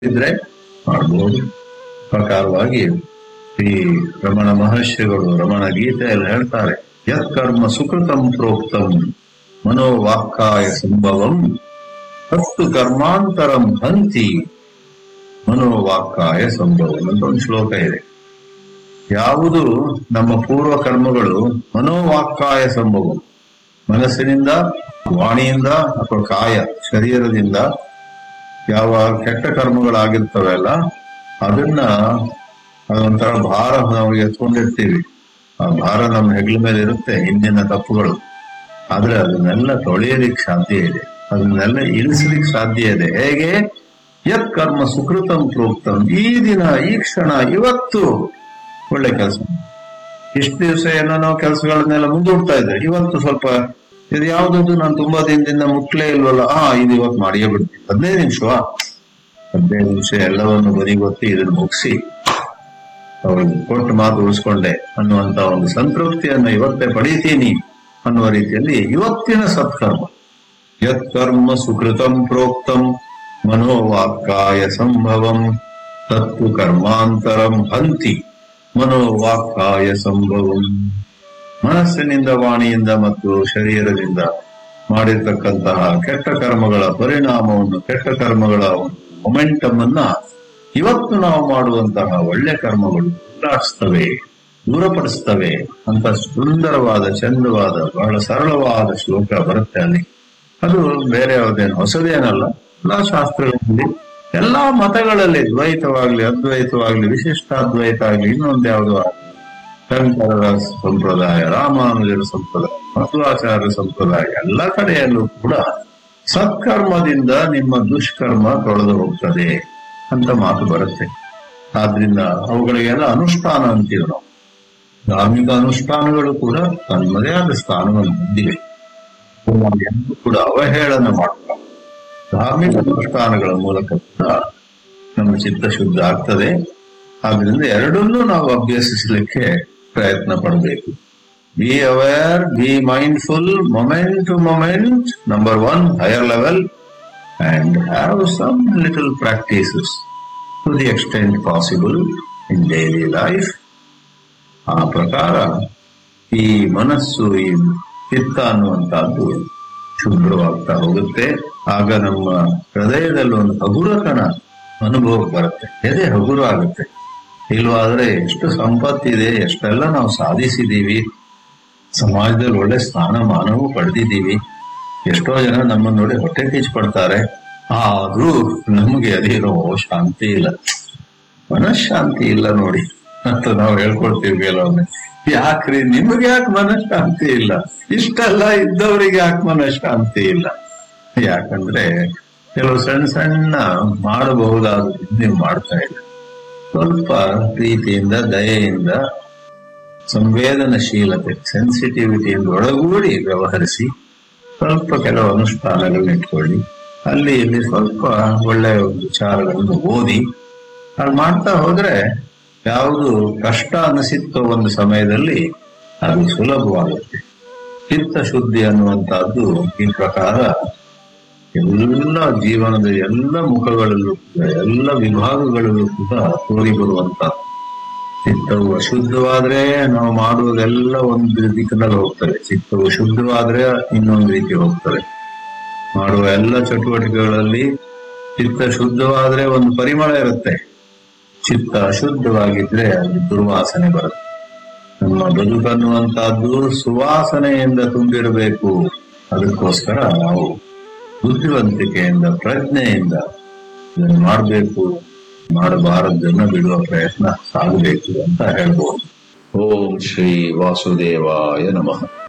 ಇದ್ರೆ ಮಾಡಬಹುದು ಪ್ರಕಾರವಾಗಿ ಶ್ರೀ ರಮಣ ಮಹರ್ಷಿಗಳು ರಮಣ ಗೀತೆಯಲ್ಲಿ ಹೇಳ್ತಾರೆ ಯತ್ಕರ್ಮ ಸುಕೃತಂ ಪ್ರೋಕ್ತಂ ಮನೋವಾಕ್ಕಾಯ ಸಂಭವಂ ತತ್ತು ಕರ್ಮಾಂತರಂ ಹಂತಿ ಮನೋವಾಕ್ಕಾಯ ಸಂಭವಂ ಅಂತ ಒಂದು ಶ್ಲೋಕ ಇದೆ ಯಾವುದು ನಮ್ಮ ಪೂರ್ವ ಕರ್ಮಗಳು ಮನೋವಾಕ್ಕಾಯ ಸಂಭವಂ ಮನಸ್ಸಿನಿಂದ ವಾಣಿಯಿಂದ ಅಥವಾ ಕಾಯ ಶರೀರದಿಂದ ಯಾವ ಕೆಟ್ಟ ಕರ್ಮಗಳಾಗಿರ್ತವೆಲ್ಲ ಅದನ್ನ ಅದೊಂಥರ ಭಾರ ನಾವು ಎತ್ಕೊಂಡಿರ್ತೀವಿ ಆ ಭಾರ ನಮ್ಮ ಹೆಗ್ಲ ಮೇಲೆ ಇರುತ್ತೆ ಹಿಂದಿನ ತಪ್ಪುಗಳು ಆದ್ರೆ ಅದನ್ನೆಲ್ಲ ತೊಳೆಯೋದಿಕ್ ಸಾಧ್ಯ ಇದೆ ಅದನ್ನೆಲ್ಲ ಇಳಿಸ್ಲಿಕ್ಕೆ ಸಾಧ್ಯ ಇದೆ ಹೇಗೆ ಯತ್ ಕರ್ಮ ಸುಕೃತಂ ಪ್ರೋಕ್ತಂ ಈ ದಿನ ಈ ಕ್ಷಣ ಇವತ್ತು ಒಳ್ಳೆ ಕೆಲಸ ಇಷ್ಟು ದಿವಸ ಏನೋ ನಾವು ಕೆಲಸಗಳನ್ನೆಲ್ಲ ಮುಂದೂಡ್ತಾ ಇದ್ದೆ ಇವತ್ತು ಸ್ವಲ್ಪ ಇದು ಯಾವ್ದದ್ದು ನಾನು ತುಂಬಾ ದಿನದಿಂದ ಮುಟ್ಲೇ ಇಲ್ವಲ್ಲ ಆ ಇದು ಇವತ್ತು ಮಾಡಿಯೇ ಬಿಡ್ತೀನಿ ಹದಿನೈದು ನಿಮಿಷವಾ ಹದಿನೈದು ನಿಮಿಷ ಎಲ್ಲವನ್ನು ಬದಿಗೊತ್ತಿ ಇದನ್ನು ಮುಗಿಸಿ ಅವ್ರಿಗೆ ಕೊಟ್ಟು ಮಾತು ಉಳಿಸ್ಕೊಂಡೆ ಅನ್ನುವಂತ ಒಂದು ಸಂತೃಪ್ತಿಯನ್ನು ಇವತ್ತೇ ಪಡೀತೀನಿ ಅನ್ನುವ ರೀತಿಯಲ್ಲಿ ಇವತ್ತಿನ ಸತ್ಕರ್ಮ ಯತ್ಕರ್ಮ ಸುಕೃತಂ ಪ್ರೋಕ್ತಂ ಮನೋವಾಕ್ಕಾಯ ಸಂಭವಂ ತತ್ತು ಕರ್ಮಾಂತರಂ ಹಂತಿ ಮನೋವಾಕ್ಕಾಯ ಸಂಭವಂ ಮನಸ್ಸಿನಿಂದ ವಾಣಿಯಿಂದ ಮತ್ತು ಶರೀರದಿಂದ ಮಾಡಿರ್ತಕ್ಕಂತಹ ಕೆಟ್ಟ ಕರ್ಮಗಳ ಪರಿಣಾಮವನ್ನು ಕೆಟ್ಟ ಕರ್ಮಗಳ ಮೊಮೆಂಟಮ್ ಅನ್ನ ಇವತ್ತು ನಾವು ಮಾಡುವಂತಹ ಒಳ್ಳೆ ಕರ್ಮಗಳು ಉಲ್ಲಾಡಿಸ್ತವೆ ದೂರಪಡಿಸ್ತವೆ ಅಂತ ಸುಂದರವಾದ ಚಂದವಾದ ಬಹಳ ಸರಳವಾದ ಶ್ಲೋಕ ಬರುತ್ತೆ ಅಲ್ಲಿ ಅದು ಬೇರೆ ಯಾವುದೇನು ಹೊಸದೇನಲ್ಲ ಎಲ್ಲಾ ಶಾಸ್ತ್ರಗಳಲ್ಲಿ ಎಲ್ಲಾ ಮತಗಳಲ್ಲಿ ದ್ವೈತವಾಗ್ಲಿ ಅದ್ವೈತವಾಗ್ಲಿ ವಿಶಿಷ್ಟಾದ್ವೈತ ಆಗ್ಲಿ ಇನ್ನೊಂದು ಯಾವುದೋ ಆಗ್ಲಿ ಶಂಕರರ ಸಂಪ್ರದಾಯ ರಾಮಾನುಜರ ಸಂಪ್ರದಾಯ ಮಧ್ವಾಚಾರ್ಯ ಸಂಪ್ರದಾಯ ಎಲ್ಲ ಕಡೆಯಲ್ಲೂ ಕೂಡ ಸತ್ಕರ್ಮದಿಂದ ನಿಮ್ಮ ದುಷ್ಕರ್ಮ ತೊಳೆದು ಹೋಗ್ತದೆ ಅಂತ ಮಾತು ಬರುತ್ತೆ ಆದ್ರಿಂದ ಅವುಗಳಿಗೆಲ್ಲ ಅನುಷ್ಠಾನ ಅಂತೀವಿ ನಾವು ಧಾರ್ಮಿಕ ಅನುಷ್ಠಾನಗಳು ಕೂಡ ತನ್ನದೇ ಆದ ಸ್ಥಾನವನ್ನು ಹೊಂದಿವೆ ಅವುಗಳನ್ನು ಎಂದೂ ಕೂಡ ಅವಹೇಳನ ಮಾಡಬಾರದು ಧಾರ್ಮಿಕ ಅನುಷ್ಠಾನಗಳ ಮೂಲಕ ಕೂಡ ನಮ್ಮ ಚಿತ್ತ ಶುದ್ಧ ಆಗ್ತದೆ ಆದ್ರಿಂದ ಎರಡನ್ನೂ ನಾವು ಅಭ್ಯಸಿಸಲಿಕ್ಕೆ ಪ್ರಯತ್ನ ಪಡಬೇಕು be aware be mindful moment to moment number one higher level and have some little practices to the extent possible in daily life. ಆ ಪ್ರಕಾರ ಈ ಮನಸ್ಸು ಈ ಚಿತ್ತ ಅನ್ನುವಂತಹದ್ದು ಶುಭ್ರವಾಗ್ತಾ ಹೋಗುತ್ತೆ ಆಗ ನಮ್ಮ ಹೃದಯದಲ್ಲಿ ಒಂದು ಹಗುರತನ ಅನುಭವ ಬರುತ್ತೆ ಎದೆ ಹಗುರ ಆಗುತ್ತೆ ಇಲ್ವಾದ್ರೆ ಎಷ್ಟು ಸಂಪತ್ತಿದೆ ಎಷ್ಟೆಲ್ಲ ನಾವು ಸಾಧಿಸಿದೀವಿ ಸಮಾಜದಲ್ಲಿ ಒಳ್ಳೆ ಸ್ಥಾನಮಾನವೂ ಪಡೆದಿದ್ದೀವಿ ಎಷ್ಟೋ ಜನ ನಮ್ಮನ್ನ ನೋಡಿ ಹೊಟ್ಟೆ ಕಿಚ್ಚು ಪಡ್ತಾರೆ ಆದ್ರೂ ನಮ್ಗೆ ಅದೇನೋ ಶಾಂತಿ ಇಲ್ಲ ಮನಃಶಾಂತಿ ಇಲ್ಲ ನೋಡಿ ಅಂತ ನಾವು ಹೇಳ್ಕೊಳ್ತೀವಿ ಕೆಲವೊಮ್ಮೆ ಯಾಕ್ರಿ ನಿಮ್ಗೆ ಯಾಕೆ ಮನಃಶಾಂತಿ ಇಲ್ಲ ಇಷ್ಟೆಲ್ಲ ಇದ್ದವರಿಗೆ ಯಾಕೆ ಮನಃಶಾಂತಿ ಇಲ್ಲ ಯಾಕಂದ್ರೆ ಕೆಲವು ಸಣ್ಣ ಸಣ್ಣ ಮಾಡಬಹುದಾದ ನೀವು ಮಾಡ್ತಾ ಇಲ್ಲ ಸ್ವಲ್ಪ ಪ್ರೀತಿಯಿಂದ ದಯೆಯಿಂದ ಸಂವೇದನಶೀಲತೆ ಸೆನ್ಸಿಟಿವಿಟಿಯಿಂದ ಒಳಗೂಡಿ ವ್ಯವಹರಿಸಿ ಸ್ವಲ್ಪ ಕೆಲವು ಅನುಷ್ಠಾನಗಳನ್ನ ಇಟ್ಕೊಳ್ಳಿ ಅಲ್ಲಿ ಇಲ್ಲಿ ಸ್ವಲ್ಪ ಒಳ್ಳೆಯ ವಿಚಾರಗಳನ್ನು ಓದಿ ಅದು ಮಾಡ್ತಾ ಹೋದ್ರೆ ಯಾವುದು ಕಷ್ಟ ಅನಿಸಿತ್ತೋ ಒಂದು ಸಮಯದಲ್ಲಿ ಅದು ಸುಲಭವಾಗುತ್ತೆ ಚಿತ್ತ ಶುದ್ಧಿ ಅನ್ನುವಂತಹದ್ದು ಈ ಪ್ರಕಾರ ಎಲ್ಲ ಜೀವನದ ಎಲ್ಲ ಮುಖಗಳಲ್ಲೂ ಕೂಡ ಎಲ್ಲ ವಿಭಾಗಗಳಲ್ಲೂ ಕೂಡ ತೋರಿ ಬರುವಂತ ಚಿತ್ತವು ಅಶುದ್ಧವಾದ್ರೆ ನಾವು ಮಾಡುವುದೆಲ್ಲ ಒಂದು ದಿಕ್ಕಿನಲ್ಲಿ ಹೋಗ್ತದೆ ಚಿತ್ತವು ಶುದ್ಧವಾದ್ರೆ ಇನ್ನೊಂದು ರೀತಿ ಹೋಗ್ತದೆ ಮಾಡುವ ಎಲ್ಲ ಚಟುವಟಿಕೆಗಳಲ್ಲಿ ಚಿತ್ತ ಶುದ್ಧವಾದ್ರೆ ಒಂದು ಪರಿಮಳ ಇರುತ್ತೆ ಚಿತ್ತ ಅಶುದ್ಧವಾಗಿದ್ರೆ ಅಲ್ಲಿ ದುರ್ವಾಸನೆ ಬರುತ್ತೆ ನಮ್ಮ ಬದುಕನ್ನುವಂತಹದ್ದು ಸುವಾಸನೆಯಿಂದ ತುಂಬಿರಬೇಕು ಅದಕ್ಕೋಸ್ಕರ ನಾವು ಬುದ್ಧಿವಂತಿಕೆಯಿಂದ ಪ್ರಜ್ಞೆಯಿಂದ ಇದನ್ನು ಮಾಡಬೇಕು ಮಾಡಬಾರದನ್ನ ಬಿಡುವ ಪ್ರಯತ್ನ ಸಾಗಬೇಕು ಅಂತ ಹೇಳ್ಬೋದು ಓಂ ಶ್ರೀ ವಾಸುದೇವಾಯ ನಮಃ